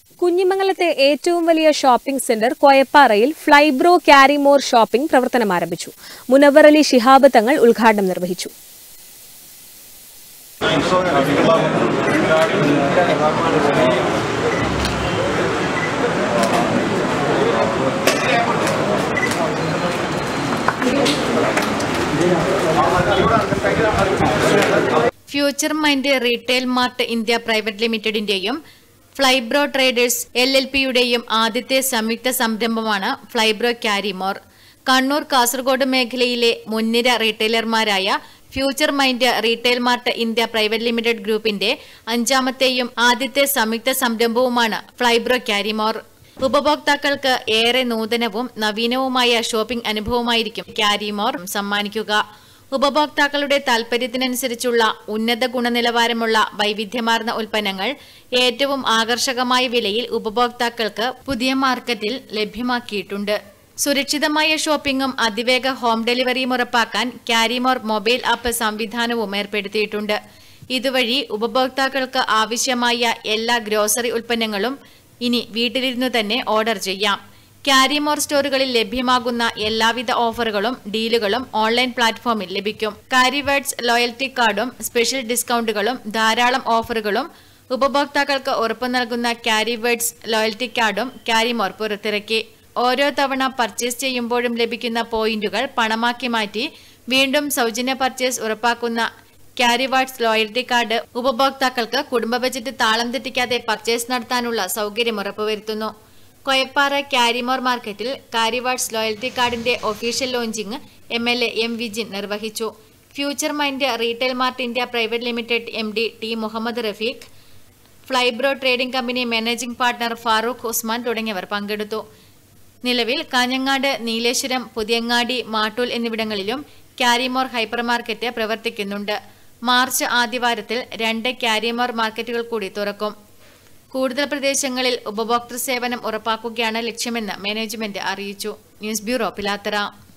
കുഞ്ഞിമംഗലത്തെ ഏറ്റവും വലിയ shopping centre കോയപ്പാറയിൽ ഫ്ലൈബ്രോ ക്യാരിമോർ ഷോപ്പിംഗ് പ്രവർത്തനം ആരംഭിച്ചു മുനവർ അലി ശിഹാബ് തങ്ങൾ ഉദ്ഘാടനം നിർവഹിച്ചു Future Mind Retail Mart India Private ലിമിറ്റഡിന്റെയും ഫ്ലൈബ്രോ ട്രേഡേഴ്സ് എൽ എൽ പിയുടെയും ആദ്യത്തെ സംയുക്ത സംരംഭമാണ് ഫ്ലൈബ്രോ ക്യാരിമോർ കണ്ണൂർ കാസർഗോഡ് മേഖലയിലെ മുൻനിര റീറ്റെയിലർമാരായ Future Mind Retail Mart India Private Limited ഗ്രൂപ്പിന്റെ അഞ്ചാമത്തെയും ആദ്യത്തെ സംയുക്ത സംരംഭവുമാണ് ഫ്ലൈബ്രോ ക്യാരിമോർ ഉപഭോക്താക്കൾക്ക് ഏറെ നൂതനവും നവീനവുമായ ഷോപ്പിംഗ് അനുഭവമായിരിക്കും ക്യാരിമോർ സമ്മാനിക്കുക ഉപഭോക്താക്കളുടെ താൽപര്യത്തിനനുസരിച്ചുള്ള ഉന്നത ഗുണനിലവാരമുള്ള വൈവിധ്യമാർന്ന ഉൽപ്പന്നങ്ങൾ ഏറ്റവും ആകർഷകമായ വിലയിൽ ഉപഭോക്താക്കൾക്ക് പുതിയ മാർക്കറ്റിൽ ലഭ്യമാക്കിയിട്ടുണ്ട് സുരക്ഷിതമായ ഷോപ്പിംഗും അതിവേഗ ഹോം ഡെലിവറിയും ഉറപ്പാക്കാൻ ക്യാരിമോർ മൊബൈൽ ആപ്പ് സംവിധാനവും ഏർപ്പെടുത്തിയിട്ടുണ്ട് ഇതുവഴി ഉപഭോക്താക്കൾക്ക് ആവശ്യമായ എല്ലാ ഗ്രോസറി ഉൽപ്പന്നങ്ങളും ഇനി വീട്ടിലിരുന്നു തന്നെ ഓർഡർ ചെയ്യാം ക്യാരിമോർ സ്റ്റോറുകളിൽ ലഭ്യമാകുന്ന എല്ലാവിധ ഓഫറുകളും ഡീലുകളും ഓൺലൈൻ പ്ലാറ്റ്ഫോമിൽ ലഭിക്കും കാരിവേർഡ്സ് ലോയൽറ്റി കാർഡും സ്പെഷ്യൽ ഡിസ്കൗണ്ടുകളും ധാരാളം ഓഫറുകളും ഉപഭോക്താക്കൾക്ക് ഉറപ്പു നൽകുന്ന ക്യാരിവേർഡ്സ് ലോയൽറ്റി കാർഡും ക്യാരിമോർ പുറത്തിറക്കി ഓരോ തവണ പർച്ചേസ് ചെയ്യുമ്പോഴും ലഭിക്കുന്ന പോയിന്റുകൾ പണമാക്കി മാറ്റി വീണ്ടും സൗജന്യ പർച്ചേസ് ഉറപ്പാക്കുന്ന ക്യാരിവാർഡ്സ് ലോയൽറ്റി കാർഡ് ഉപഭോക്താക്കൾക്ക് കുടുംബ ബജറ്റ് താളം തെറ്റിക്കാതെ പർച്ചേസ് നടത്താനുള്ള സൗകര്യം ഉറപ്പുവരുത്തുന്നു കൊയപ്പാറ ക്യാരിമോർ മാർക്കറ്റിൽ കാരിവാർഡ്സ് ലോയൽറ്റി കാർഡിന്റെ official launching M L A M Vijin നിർവഹിച്ചു Future Mind Retail Mart India Private Limited M D T Muhammad Rafeeq Flybro Trading Company managing partner Farooq Usman തുടങ്ങിയവർ പങ്കെടുത്തു നിലവിൽ കാഞ്ഞങ്ങാട് നീലേശ്വരം പുതിയങ്ങാടി മാട്ടൂൽ എന്നിവിടങ്ങളിലും ക്യാരിമോർ ഹൈപ്പർ മാർക്കറ്റ് പ്രവർത്തിക്കുന്നുണ്ട് മാർച്ച് ആദ്യവാരത്തിൽ രണ്ട് ക്യാരിമോർ മാർക്കറ്റുകൾ കൂടി തുറക്കും കൂടുതൽ പ്രദേശങ്ങളിൽ ഉപഭോക്തൃ സേവനം ഉറപ്പാക്കുകയാണ് ലക്ഷ്യമെന്ന് മാനേജ്മെന്റ് അറിയിച്ചു ന്യൂസ് ബ്യൂറോ പിലാത്തറ